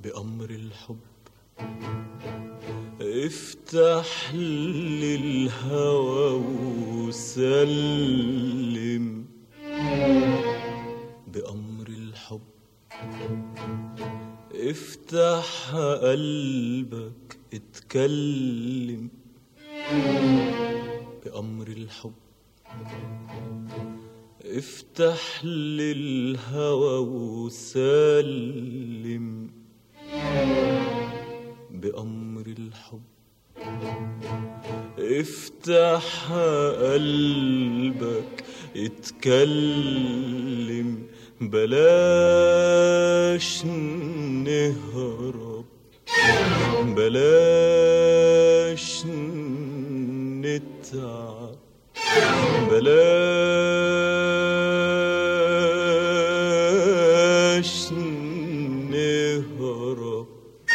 بأمر الحب افتح للهوى وسلم بأمر الحب افتح قلبك اتكلم بأمر الحب افتح للهوى وسلم بأمر الحب افتح قلبك اتكلم بلاش نهرب بلاش نتعب بلاش نهرب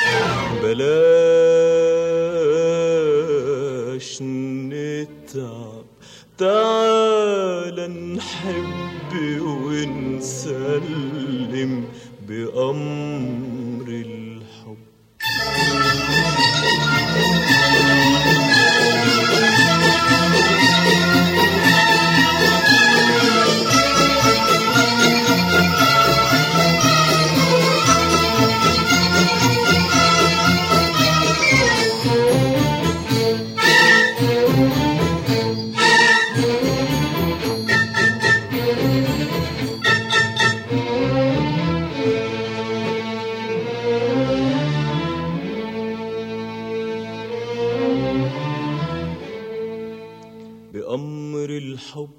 بلاش نتعب تعال نحب ونسلم بأمر الحب بأمر الحب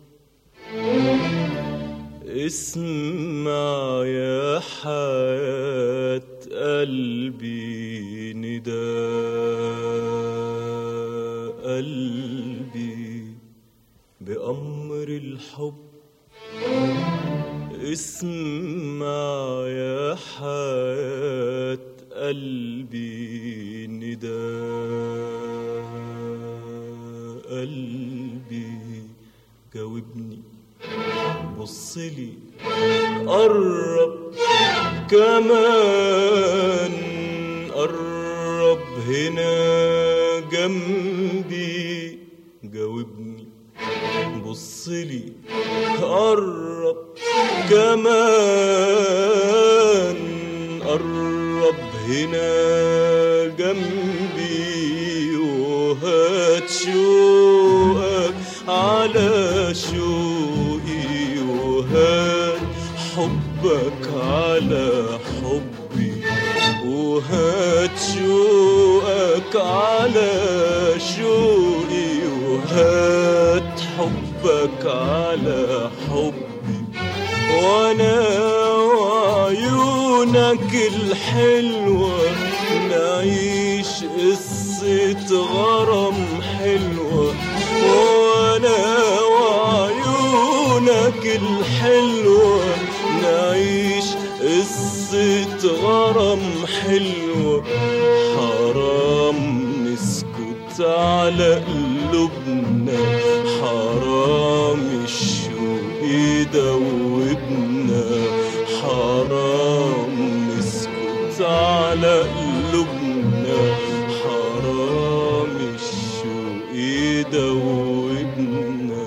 اسمع يا حياة قلبي نداء قلبي بأمر الحب اسمع يا حياة قلبي نداء قلبي جاوبني بصلي قرب كمان قرب هنا جنبي جاوبني بصلي قرب كمان قرب هنا جنبي وهات شوقك على شوقي وهات حبك على حبي وهات شوقك على شوقي وهات حبك على حبي وانا وعيونك الحلوة نعيش قصة غرام حلوة وانا وعيونك الحلوة نعيش قصة غرام حلوة حرام نسكت على قلوبنا حرام الشوق يدوبنا حرام نسكت على قلوبنا حرام الشوق يدوبنا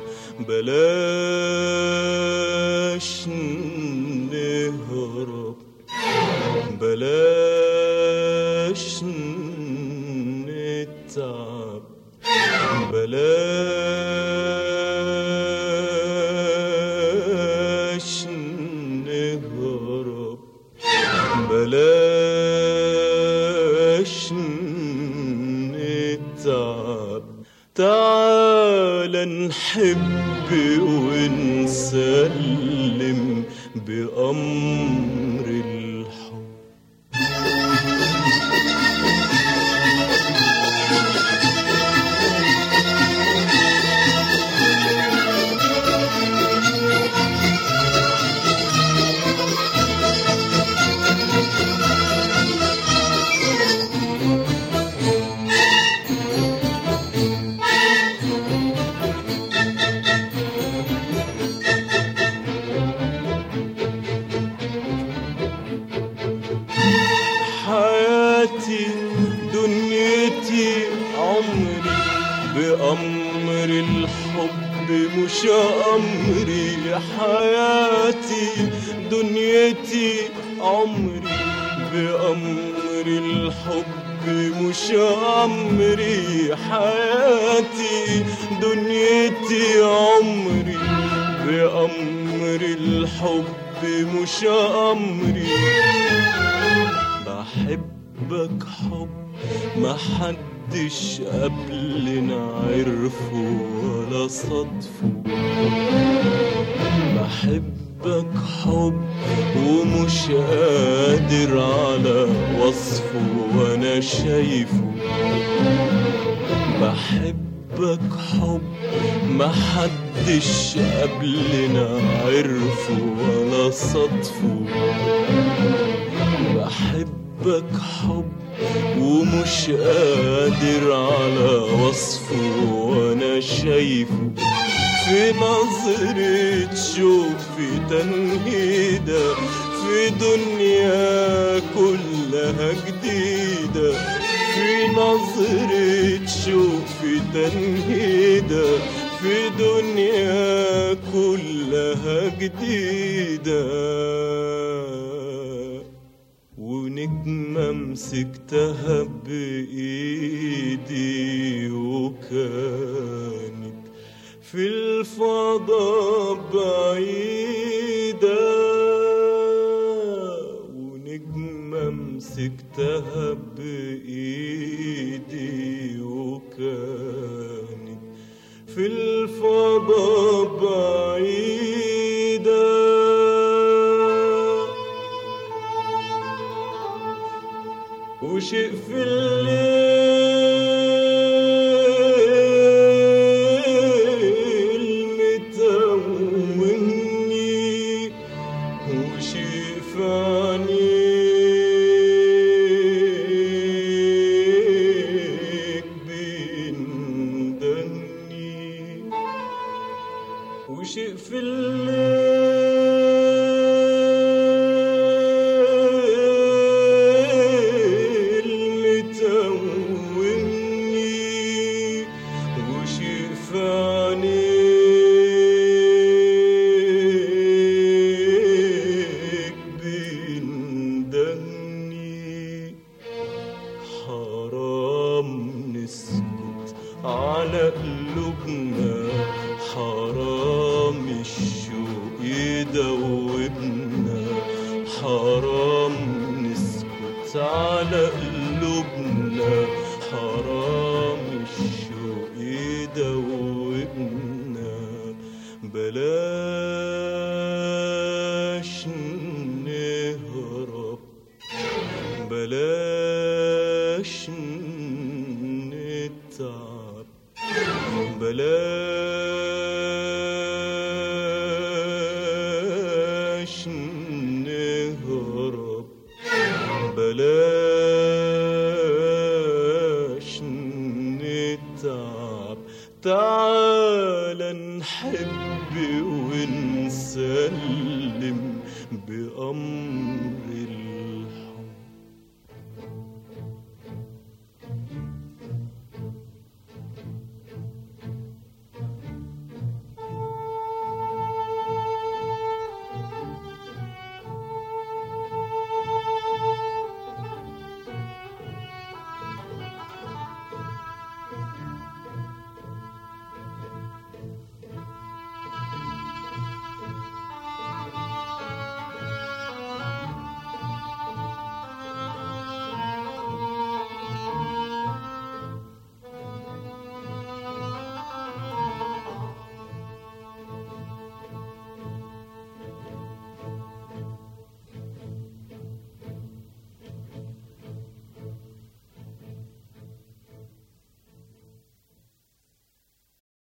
بلاش نهرب بلاش نتعب بلاش نهرب بلاش نتعب تعال نحب ونسلم بأمر الحب حياتي دنيتي عمري بأمر الحب مش أمري حياتي دنيتي عمري بأمر الحب مش أمري حياتي دنيتي عمري بأمر الحب مش أمري بحبك حب ما حدش قبلنا عرفه ولا صدفه بحبك حب ومش قادر على وصفه وانا شايفه بحبك حب ما حدش قبلنا عرفه ولا صدفه بحبك حب ومش قادر على وصفه وانا شايفه في نظرة شوف في تنهيدة في دنيا كلها جديدة في نظرة شوف في تنهيدة في دنيا كلها جديدة ونجمة مسكتها بإيدي وكانت في الفضاء بعيدة ونجمة مسكتها بإيدي وكانت في الفضاء بعيدة وشيء في الليل متوهني وشيء في عينيك بيندني وشيء في الليل متوهني وشيء في عينيك بيندني حرام نسكت على قلوبنا حرام الشوق يدوبنا حرام نسكت على قلوبنا حرام الشوق يدوبنا بلاش نهرب بلاش نتعب بلاش نهرب بلاش